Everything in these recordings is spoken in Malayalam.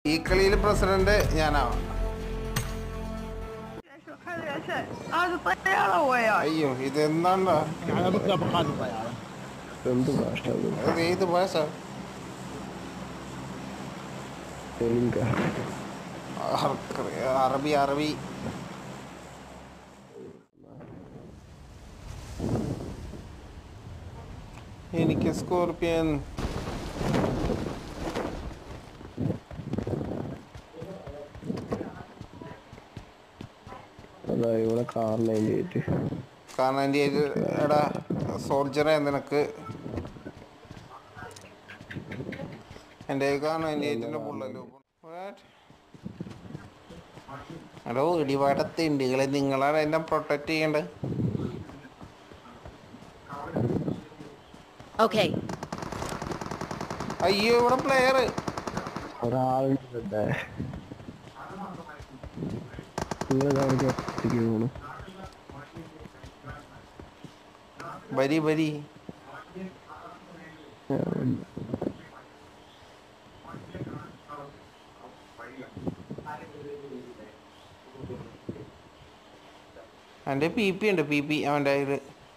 ഈ കളിയിൽ പ്രസിഡന്റ് ഞാനാവാം 开连线，啊，就这样了我呀。 അയ്യോ ഇത് എന്താണ്ടാ ഞാനത് കാണിച്ചു പോയാ എന്ത് ഭാഷ അത്? അത് ഏത് ഭാഷ തെലുങ്ക ആർക്കറിയാം. അറബി അറബി എനിക്ക് സ്കോർപ്പിയൻ അതാ ഇവിടെ കാർ നയൻറ്റി എയ്റ്റ് കാരണം എൻ്റെ എടാ സോൾജറെ നിനക്ക് എൻ്റെ കാരണം എൻ്റെ ഏറ്റിൻ്റെ പുള്ളല്ലോ എടോ ഇടിപാട തിണ്ടികളെ നിങ്ങളാണ് എന്നെ പ്രൊട്ടക്റ്റ് ചെയ്യേണ്ടത് Okay, അയ്യോ ഇവിടെ പ്ലെയർ ഒരാളുടെ നിങ്ങൾ കാണിക്കാൻ പോണു വരി വരി അവൻ്റെ പി പി ഉണ്ട് പി പി അവൻ്റെ കയ്യിൽ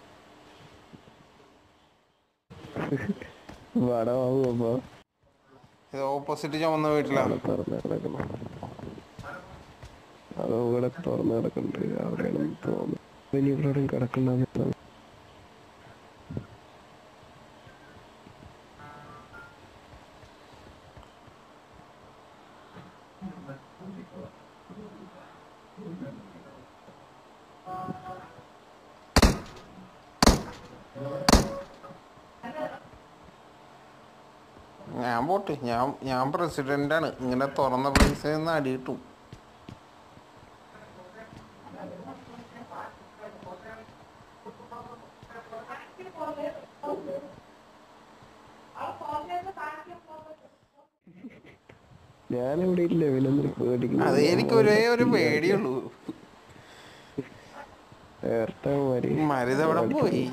വട വാങ്ങും അപ്പൊ ഇത് ഓപ്പോസിറ്റ് ചുമന്ന വീട്ടിലാണ് തുറന്ന് കിടക്കണം അത് ഇവിടെ തുറന്ന് കിടക്കുന്നുണ്ട് അവിടെയാണ് തോന്നുന്നു ഇനി ഇവിടെ എവിടെയും കിടക്കണ്ടെന്ന് ഞാൻ പോട്ടെ ഞാൻ ഞാൻ പ്രസിഡന്റാണ് ഇങ്ങനെ തുറന്ന പ്ലേസിൽ നിന്ന് അടി കിട്ടും ഞാനിവിടെ ഇല്ല ഇവനെന്തിന് പേടിക്കുന്നു അത് എനിക്ക് ഒരേ ഒരു പേടിയുള്ളൂ ഏർട്ടമാരി മരുത് എവിടെ പോയി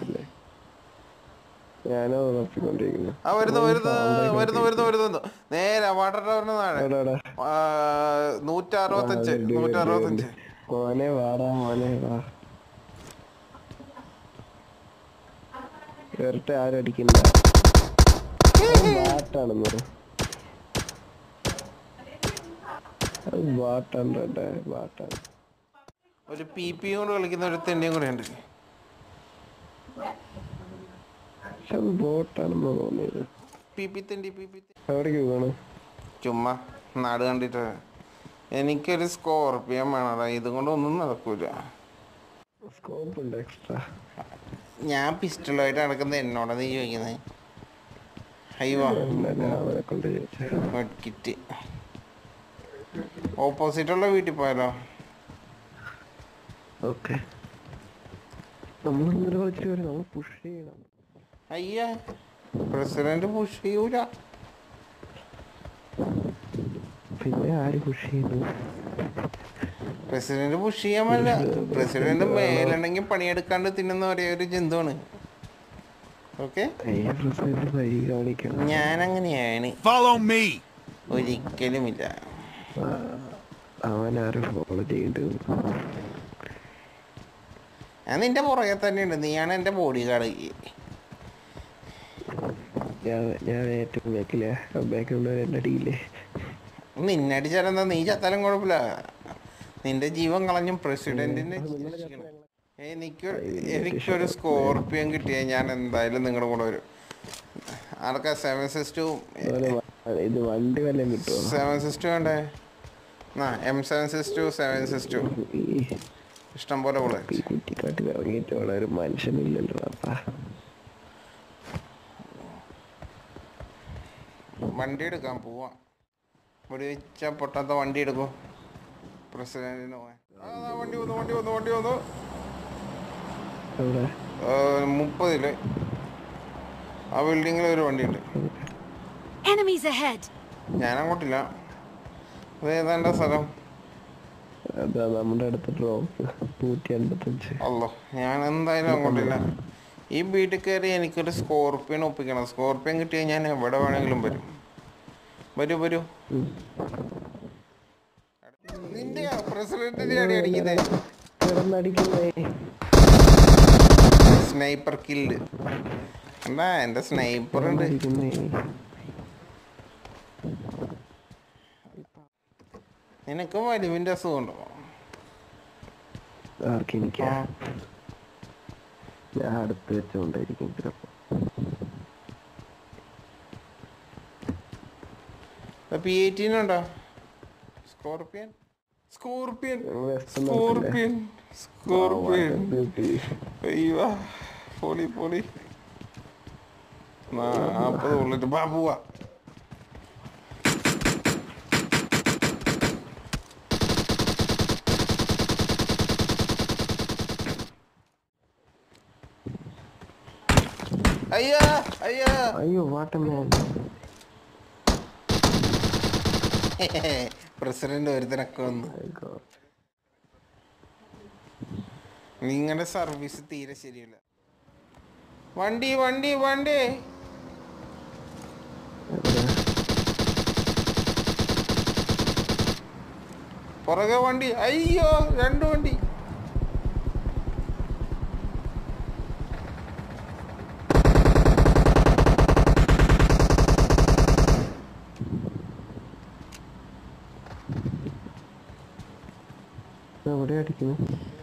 ഞാനോ തപ്പിക്കൊണ്ടിരിക്കുന്നു ആ വരുന്നു വരുന്നു വരുന്നു വരുന്നു വരുന്നു നേരെ വാട്ടർ ടവറിന് താഴെ എവിടെ, എവിടെ? ആ, നൂറ്റി അറുപത്തഞ്ച് നൂറ്റി അറുപത്തഞ്ച് മോനെ വാടാ മോനെ വാ ഇരട്ട ആരും അടിക്കണ്ട ബാട്ടാണെന്ന് പറ അത് ബാട്ടാണ് കേട്ടെ ബാട്ടാണ് ഒരു പി പി കൊണ്ട് കളിക്കുന്ന ഒരു തെന്നിയും കൂടെ ഉണ്ട് പക്ഷെ അത് ബോട്ടാണെന്ന് തോന്നിയത് പി പി തെണ്ടി പി പി എവിടേക്ക് പോകണം ചുമ്മാ നാട് കണ്ടിട്ട് എനിക്കൊരു സ്കോർപ്പിയൻ വേണടാ ഇതും കൊണ്ട് ഒന്നും നടക്കൂല സ്കോപ്പ് ഉണ്ട് എക്സ്ട്രാ ഞാൻ പിസ്റ്റളുമായിട്ട് നടക്കുന്നത് എന്നോടാ നീ ചോദിക്കുന്നത് അയ്യോ അവനെ കൊണ്ട് ചോദിച്ചാ കിറ്റ് ഓപ്പോസിറ്റുള്ള വീട്ടിൽ പോയാലോ ഓക്കെ നമ്മൾ ഇന്നലെ കളിച്ചിട്ട് വരും നമ്മൾ പുഷ് ചെയ്യണം അയ്യ പ്രസിഡന്റ് പുഷ് ചെയ്യൂല പിന്നെ ആര് പുഷ് ചെയ്യുന്നു പ്രസിഡന്റ് പുഷ് ചെയ്യാൻ പറ്റില്ല പ്രസിഡന്റ് മേലുണ്ടെങ്കിൽ പണിയെടുക്കാണ്ട് തിന്നുന്ന ഒരേ ഒരു ജന്തുവാണ് ഓക്കെ അയ്യ പ്രസിഡന്റ് വഴി കാണിക്കണം ഞാൻ അങ്ങനെയാണ് Follow me. ഒരിക്കലുമില്ല അവൻ ആരും ഫോളോ ചെയ്യേണ്ടത് ഞാൻ നിന്റെ പുറകെ തന്നെയുണ്ട് നീയാണ് എന്റെ ബോഡി ഗാർഡ് ഞാൻ ഞാൻ ഏറ്റവും ബാക്കിലെ ബാക്കിലുള്ള രണ്ടടിയില്ലേ നിന്നടിച്ചാലെന്താ നീ ചത്താലും കുഴപ്പമില്ല നിന്റെ ജീവൻ കളഞ്ഞും പ്രസിഡന്റിനെ എനിക്ക് എനിക്കൊരു സ്കോർപ്പിയൻ കിട്ടിയാൽ ഞാൻ എന്തായാലും നിങ്ങളുടെ കൂടെ വരും ആർക്കാ സെവൻ സിക്സ് ടു അതുപോലെ വ- ഇത് വണ്ടി വല്ലതും കിട്ടുമോ സെവൻ സിക്സ് ടു വേണ്ടേ ആ M seven six two seven six two ഈ ഇഷ്ടം പോലെ പോലെ ഈ കുറ്റിക്കാട്ടിൽ ഇറങ്ങിയിട്ട് അവിടെ ഒരു മനുഷ്യനില്ലല്ലോ അപ്പാ വണ്ടി എടുക്കാൻ പോവാം ഒരു വെച്ച പൊട്ടാത്ത വണ്ടി എടുക്കും പ്രസിഡന്റിന് പോവാൻ ആ, ദാ വണ്ടി വന്നു വണ്ടി വന്നു വണ്ടി വന്നു അവിടെ ആ, മുപ്പതില് ആ ബിൽഡിങ്ങിൽ ഒരു വണ്ടിയുണ്ട് enemies ahead. ഞാൻ അങ്ങോട്ടില്ല അത് ഏതാണ്ട സ്ഥലം അതാ നമ്മുടെ അടുത്ത ഡ്രോപ്പ് നൂറ്റി അൻപത്തഞ്ച് അല്ലോ ഞാൻ എന്തായാലും അങ്ങോട്ടില്ല ഈ വീട്ടിൽ കയറി എനിക്കൊരു സ്കോർപ്പിയൻ ഒപ്പിക്കണം സ്കോർപ്പിയൻ കിട്ടിയാൽ ഞാൻ എവിടെ വേണമെങ്കിലും വരും വരൂ വരൂ നിന്റെ പ്രസിഡന്റിന്റെ അടി അടിക്കുന്നേ കിടന്നടിക്കുന്നേ സ്നൈപ്പർ കില്ല് എന്താ എന്റെ സ്നൈപ്പർ ഉണ്ട് അടിക്കുന്നേ നിനക്ക് വലിവിന്റെ അസുഖം ഉണ്ടോ ആർക്കെനിക്കാ ഞാൻ അടുത്ത് വെച്ചോണ്ടായിരിക്കും ചിലപ്പോ പി എയ്റ്റീൻ ഉണ്ടോ scorpion scorpion western scorpion scorpion beauty അയ്യോ പൊളി പൊളി നാപ്പത് ബുള്ളറ്റ് ബാ പോവാ അയ്യാ അയ്യാ അയ്യോ വാട്ടമാൻ പ്രസിഡന്റ് ഒരുത്തനൊക്കെ വന്നു നിങ്ങളുടെ സർവീസ് തീരെ ശരിയല്ല വണ്ടി വണ്ടി വണ്ടി പുറകെ വണ്ടി അയ്യോ രണ്ട് വണ്ടി എവിടെ അടിക്കുന്നു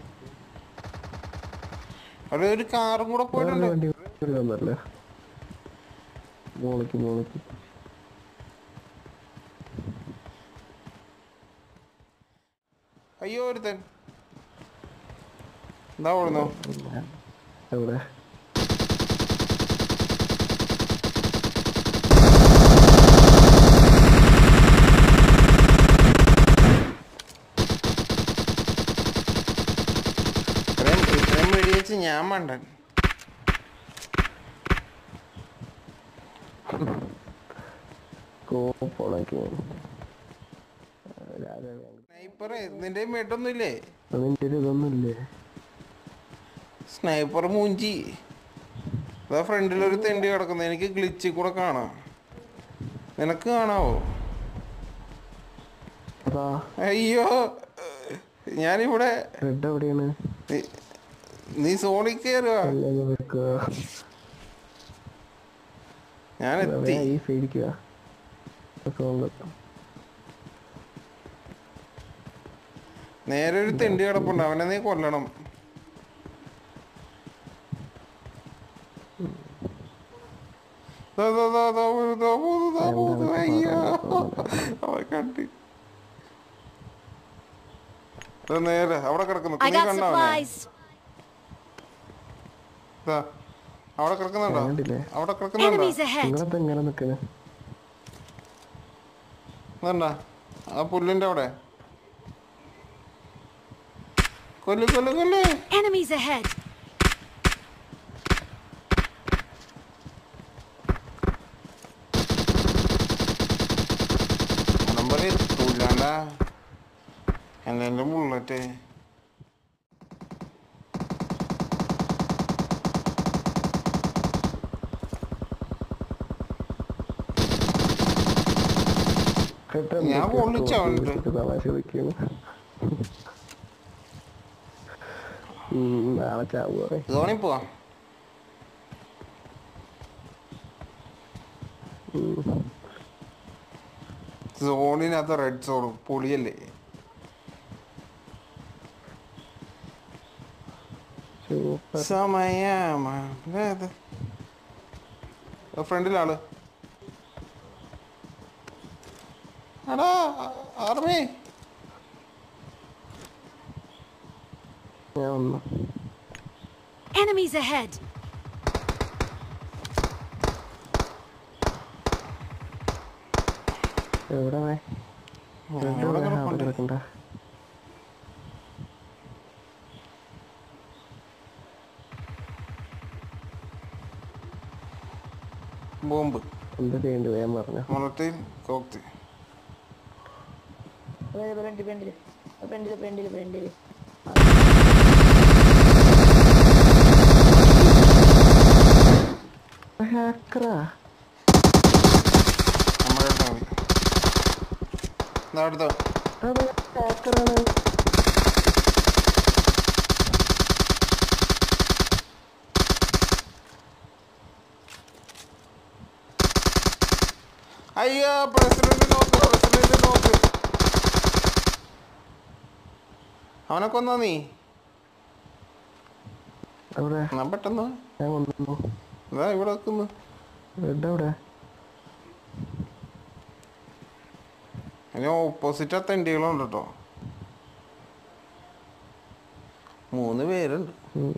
അവിടെ ഒരു കാറും കൂടെ വേറൊരു പോയിട്ടുണ്ട് വണ്ടി വന്നല്ലേ മോളിക്ക് മോളിക്ക് അയ്യോ ഒരുത്തൻ എന്താ ഓടുന്നു എവിടെ ഇത്രയും ഇത്രയും വെടിവെച്ച് ഞാൻ മണ്ടൻ കോപ്പുണക്കി സ്നൈപ്പർ നിന്റെ മേട്ടൊന്നും ഇല്ലേ അതിൻ്റെ ഒരു ഇതൊന്നുമില്ലേ സ്നൈപ്പർ മൂഞ്ചി അതാ ഫ്രണ്ടിൽ ഒരു തെണ്ടി കിടക്കുന്നു എനിക്ക് ഗ്ലിച്ചിൽ കൂടെ കാണാം നിനക്ക് കാണാവോ അതാ അയ്യോ ഞാനിവിടെ റെഡ് എവിടെയാണ് നീ- നീ സോണിൽ കയറുക അല്ലെങ്കിൽ വെക്കുക ഞാൻ എത്തി ഈ സൈഡിക്കുക സോണിലെത്താം നേരെ ഒരു തെണ്ടി കിടപ്പുണ്ട് അവനെ നീ കൊല്ലണം ദാ, ദാ, ദാ, ദാ പോന്നു, ദാ പോന്നു, ദാ പോന്നു. അയ്യോ അവൻ കണ്ടി ദാ നേരെ അവിടെ കിടക്കുന്നു I നീ got കണ്ടോ അവനെ supplies. ദാ, അവിടെ കിടക്കുന്നുണ്ടോ കണ്ടില്ലേ? അവിടെ കിടക്കുന്നുണ്ടോ Enemies ahead. നിങ്ങളെന്താ ഇങ്ങനെ നിൽക്കുന്നത് ഇതെന്താ ആ പുല്ലിന്റെ അവിടെ കൊല്ലു കൊല്ലു കൊല്ലു Enemies ahead. നമ്പർ എത്തൂലാണ്ട എന്നെ ബുള്ളറ്റ് ഞാൻ പൊള്ളിച്ചവനുണ്ട്. തമാശ കളിക്കുന്നു നാളെ ചാവുക സോണി പോവാ സോണിനകത്ത് റെഡ് സോണും പൊളിയല്ലേ സൂപ്പർ സമയമാണ് ഫ്രണ്ടിലാള് എടാ ആർമി ഞാൻ വന്നു Enemies ahead. എവിടെ വേ അവിടെ കിടപ്പുണ്ട്. കിടക്കണ്ട ബോംബ് എന്താ ചെയ്യണ്ടത് വേഗം പറഞ്ഞു മുളത്തിൽ കോക്തി ഫ്രണ്ടില് ഫ്രണ്ടില് ഫ്രണ്ടില് ഫ്രണ്ടില് ഫ്രണ്ടില് ഹാക്കറാ നമ്മുടെ അടുത്ത് മതി. ദാ അടുത്ത ഹാക്കറാണ് അയ്യോ പ്രസിഡന്റ് നോക്ക് പ്രസിഡന്റ് നോക്ക് അവനെ കൊന്നോ നീ അവിടെ എന്നാ പെട്ടെന്ന് ഞാൻ കൊന്നു ഇതാ ഇവിടെ വെക്കുന്നു റെഡ് അവിടെ അതിന് ഓപ്പോസിറ്റ് തെണ്ടികളുണ്ട് കേട്ടോ മൂന്ന് പേരുണ്ട്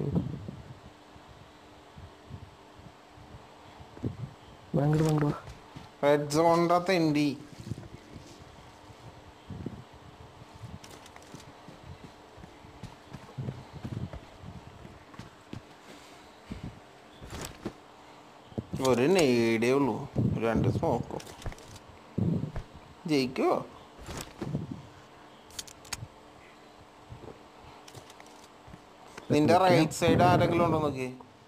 ബാങ്ക് ബാങ്ക് വാ റെഡ് സോണിന്റെ തെണ്ടി ഒരു നെയ്ഡേ ഉള്ളൂ രണ്ട് സ്മോക്കോ ജയിക്കുവോ നിന്റെ റൈറ്റ് സൈഡ് ആരെങ്കിലും ഉണ്ടോ നോക്കി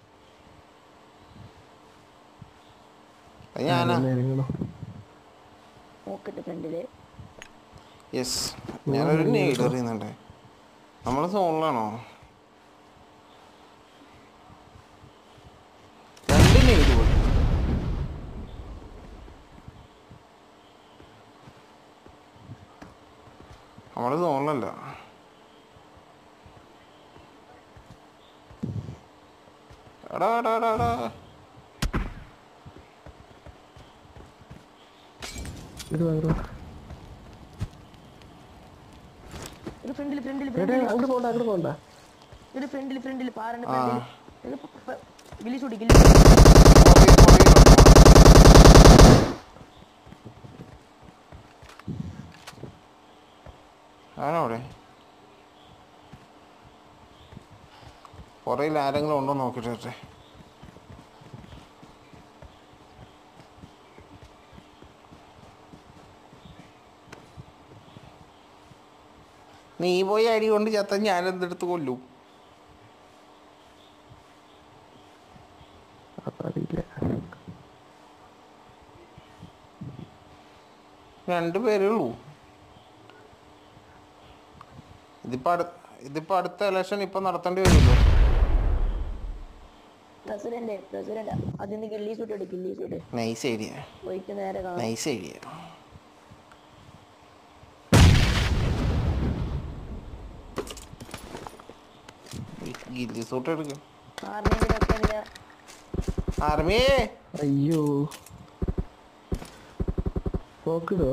അത് ഞാനാ ഇറങ്ങണം നോക്കട്ടെ ഫ്രണ്ടില് യെസ് ഞാനൊരു നെയ്ഡ് അറിയുന്നുണ്ട് നമ്മളെ സോണിലാണോ രണ്ട് നെയ്ഡ് പോയി നമ്മളെ സോണിലല്ല എടാ എടാ എടാ എടാ ഇത് ബാങ്ക് വാ ഒരു ഫ്രണ്ടില് ഫ്രണ്ടില് എടാ ഫ്രണ്ടില് അങ്ങോട്ട് പോണ്ട അങ്ങോട്ട് പോണ്ട ഒരു ഫ്രണ്ടില് ഫ്രണ്ടില് പാറന്റെ ആ. ഫ്രണ്ടില് ഗില്ലി ചൂടി ഗില്ലി പുറകിൽ- പുറകിലുണ്ട്. ആണവിടെ പുറയിൽ ആരെങ്കിലും ഉണ്ടോ നോക്കിട്ട് വരട്ടെ. നീ പോയി അടി കൊണ്ട് ചത്ത ഞാനെന്തെടുത്ത് കൊല്ലും അറിയില്ല രണ്ട് പേരേ ഉള്ളൂ ഇതിപ്പോ അടു ഇതിപ്പോ അടുത്ത ഇലക്ഷൻ ഇപ്പൊ നടത്തേണ്ടി വരുമല്ലോ പ്രസിഡന്റ് പ്രസിഡന്റ് അതിന് ഗില്ലി സൂട്ട് എടുക്കും ഗില്ലി സൂട്ട് നൈസ് ഐഡിയ പോയിട്ട് നേരെ കാണാം നൈസ് ഐഡിയ ഗില്ലി സൂട്ട് എടുക്കും ആർമിയിലൊക്കെ ഇങ്ങനെ ആർമിയേ അയ്യോ നോക്കിടോ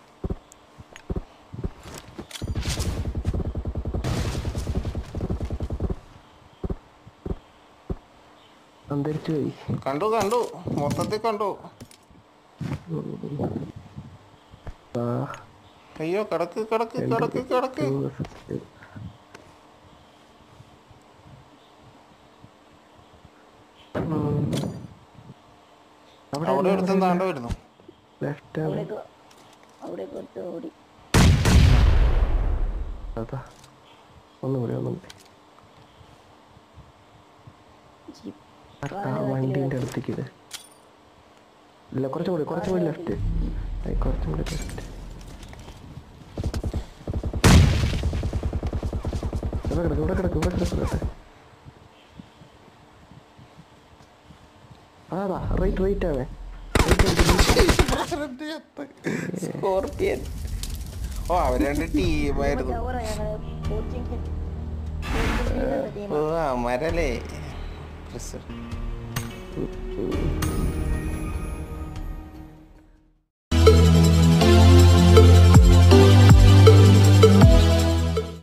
അന്തരിച്ചു പോയി കണ്ടു കണ്ടു മൊത്തത്തിൽ കണ്ടു ആ അയ്യോ കിടക്ക് കിടക്ക് കിടക്ക് കിടക്ക് അവിടെ ഒരുത്തൻ താണ്ട വരുന്നു ലെഫ്റ്റ് ആണ് അവിടേക്ക് അവിടേക്ക് ഒറ്റ ഓടി അതാ ഒന്നും കൂടി ഒന്നും കൂടി ജീപ്പ് ആ വണ്ടീൻ്റെ അടുത്തേക്ക് ഇത് ഇല്ല കുറച്ചും കൂടി കുറച്ചും കൂടി ലെഫ്റ്റ് കുറച്ചും കൂടി ലെഫ്റ്റ് ഇവിടെ കിടക്കും ഇവിടെ കിടക്കും ഇവിടെ കിടക്കും കേട്ടെ അതാ റൈറ്റ് റൈറ്റ് ആവേ സ്കോർപ്പിയൻ ഓ അവർ രണ്ട് ടീമായിരുന്നു ടവറാണ് കോച്ചിങ് ഓ അമരല്ലേ